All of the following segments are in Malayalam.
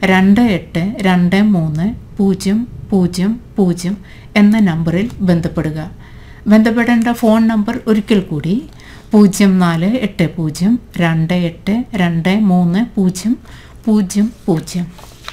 രണ്ട് എട്ട് രണ്ട് മൂന്ന് പൂജ്യം പൂജ്യം പൂജ്യം എന്ന നമ്പറിൽ ബന്ധപ്പെടുക ബന്ധപ്പെടേണ്ട ഫോൺ നമ്പർ ഒരിക്കൽ കൂടി പൂജ്യം നാല് എട്ട് പൂജ്യം രണ്ട് എട്ട് രണ്ട് മൂന്ന് പൂജ്യം പൂജ്യം പൂജ്യം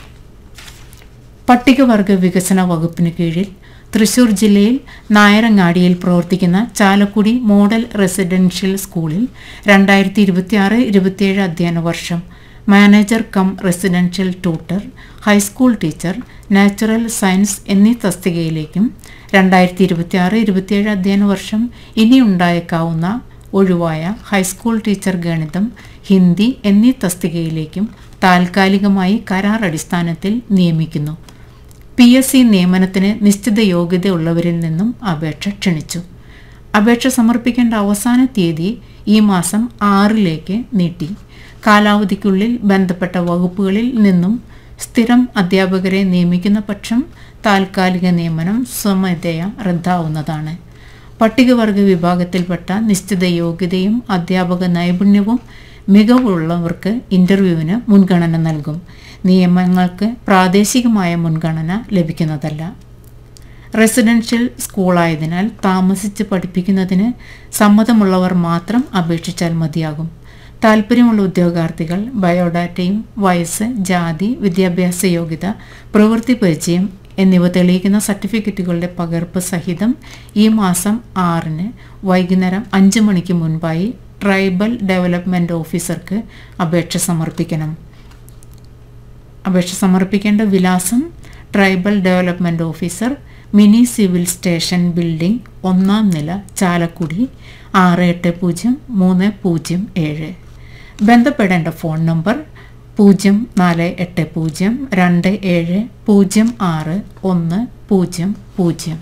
പട്ടികവർഗ വികസന വകുപ്പിന് കീഴിൽ തൃശൂർ ജില്ലയിൽ നായരങ്ങാടിയിൽ പ്രവർത്തിക്കുന്ന ചാലക്കുടി മോഡൽ റെസിഡൻഷ്യൽ സ്കൂളിൽ രണ്ടായിരത്തി ഇരുപത്തിയാറ് ഇരുപത്തിയേഴ് അധ്യയന വർഷം manager cum residential tutor high school teacher natural science എന്നീ തസ്തികയിലേക്കും രണ്ടായിരത്തി ഇരുപത്തിയാറ് ഇരുപത്തിയേഴ് അധ്യയന വർഷം ഇനി ഉണ്ടായേക്കാവുന്ന ഒഴിവായ ഹൈസ്കൂൾ ടീച്ചർ ഗണിതം ഹിന്ദി എന്നീ തസ്തികയിലേക്കും താൽക്കാലികമായി കരാർ അടിസ്ഥാനത്തിൽ നിയമിക്കുന്നു പി എസ് സി നിയമനത്തിന് നിശ്ചിത യോഗ്യതയുള്ളവരിൽ നിന്നും അപേക്ഷ ക്ഷണിച്ചു അപേക്ഷ സമർപ്പിക്കേണ്ട അവസാന തീയതി ഈ മാസം ആറിലേക്ക് നീട്ടി കാലാവധിക്കുള്ളിൽ ബന്ധപ്പെട്ട വകുപ്പുകളിൽ നിന്നും സ്ഥിരം അധ്യാപകരെ നിയമിക്കുന്ന പക്ഷം താൽക്കാലിക നിയമനം സ്വമേധയാ റദ്ദാവുന്നതാണ് പട്ടികവർഗ വിഭാഗത്തിൽപ്പെട്ട നിശ്ചിത യോഗ്യതയും അധ്യാപക നൈപുണ്യവും മികവുള്ളവർക്ക് ഇൻ്റർവ്യൂവിന് മുൻഗണന നൽകും നിയമങ്ങൾക്ക് പ്രാദേശികമായ മുൻഗണന ലഭിക്കുന്നതല്ല റെസിഡൻഷ്യൽ സ്കൂളായതിനാൽ താമസിച്ച് പഠിപ്പിക്കുന്നതിന് സമ്മതമുള്ളവർ മാത്രം അപേക്ഷിച്ചാൽ മതിയാകും താൽപ്പര്യമുള്ള ഉദ്യോഗാർത്ഥികൾ ബയോഡാറ്റയും വയസ്സ് ജാതി വിദ്യാഭ്യാസ യോഗ്യത പ്രവൃത്തി പരിചയം എന്നിവ തെളിയിക്കുന്ന സർട്ടിഫിക്കറ്റുകളുടെ പകർപ്പ് സഹിതം ഈ മാസം ആറിന് വൈകുന്നേരം അഞ്ച് മണിക്ക് മുൻപായി ട്രൈബൽ ഡെവലപ്മെൻറ്റ് ഓഫീസർക്ക് അപേക്ഷ സമർപ്പിക്കണം അപേക്ഷ സമർപ്പിക്കേണ്ട വിലാസം tribal development officer mini civil station building ഒന്നാം നില ചാലക്കുടി ആറ് എട്ട് പൂജ്യം മൂന്ന് പൂജ്യം ഏഴ് ബന്ധപ്പെടേണ്ട ഫോൺ നമ്പർ പൂജ്യം നാല് എട്ട് പൂജ്യം രണ്ട് ഏഴ് പൂജ്യം ആറ് ഒന്ന് പൂജ്യം പൂജ്യം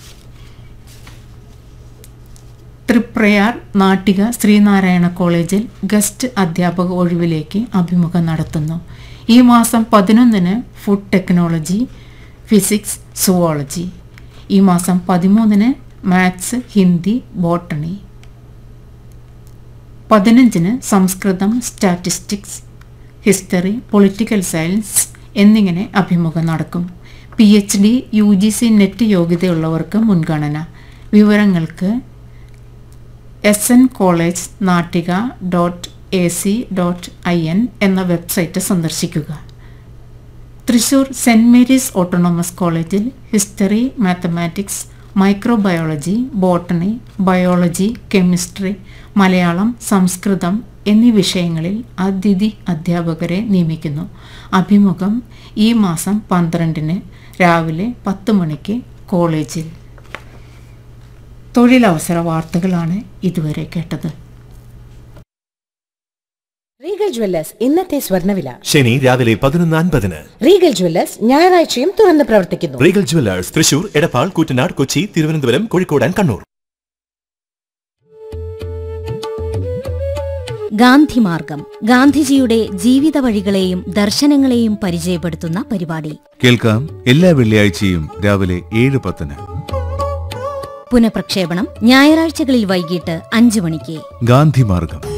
തൃപ്രയാർ നാട്ടിക ശ്രീനാരായണ കോളേജിൽ ഗസ്റ്റ് അധ്യാപക ഒഴിവിലേക്ക് അഭിമുഖം നടത്തുന്നു ഈ മാസം പതിനൊന്നിന് ഫുഡ് ടെക്നോളജി ഫിസിക്സ് സുവോളജി ഈ മാസം പതിമൂന്നിന് മാത്സ് ഹിന്ദി ബോട്ടണി പതിനഞ്ചിന് സംസ്കൃതം സ്റ്റാറ്റിസ്റ്റിക്സ് ഹിസ്റ്ററി പൊളിറ്റിക്കൽ സയൻസ് എന്നിങ്ങനെ അഭിമുഖം നടക്കും P H D U G C net യോഗ്യതയുള്ളവർക്ക് മുൻഗണന വിവരങ്ങൾക്ക് S N college Nattika dot A C dot I N എന്ന വെബ്സൈറ്റ് സന്ദർശിക്കുക തൃശൂർ സെൻറ് മേരീസ് ഓട്ടോണോമസ് കോളേജിൽ history mathematics microbiology botany biology chemistry Malayalam സംസ്കൃതം എന്നീ വിഷയങ്ങളിൽ അതിഥി അധ്യാപകരെ നിയമിക്കുന്നു അഭിമുഖം ഈ മാസം പന്ത്രണ്ടിന് രാവിലെ പത്ത് മണിക്ക് കോളേജിൽ തൊഴിലവസര വാർത്തകളാണ് ഇതുവരെ കേട്ടത് റീഗൽ ജ്വല്ലേഴ്സ് ഇന്നത്തെ സ്വർണ്ണവില ശനി രാവിലെ പതിനൊന്ന് അൻപതിന് റീഗൽ ജ്വല്ലേഴ്സ് ഞായറാഴ്ചയും തുറന്ന് പ്രവർത്തിക്കുന്നു regal jewellers Thrissur Edappal Koottanad Kochi Thiruvananthapuram Kozhikode and Kannur ഗാന്ധിമാർഗം ഗാന്ധിജിയുടെ ജീവിത വഴികളെയും ദർശനങ്ങളെയും പരിചയപ്പെടുത്തുന്ന പരിപാടി കേൾക്കാം എല്ലാ വെള്ളിയാഴ്ചയും രാവിലെ ഏഴ് പത്തിന് പുനഃപ്രക്ഷേപണം ഞായറാഴ്ചകളിൽ വൈകിട്ട് അഞ്ചു മണിക്ക് ഗാന്ധിമാർഗം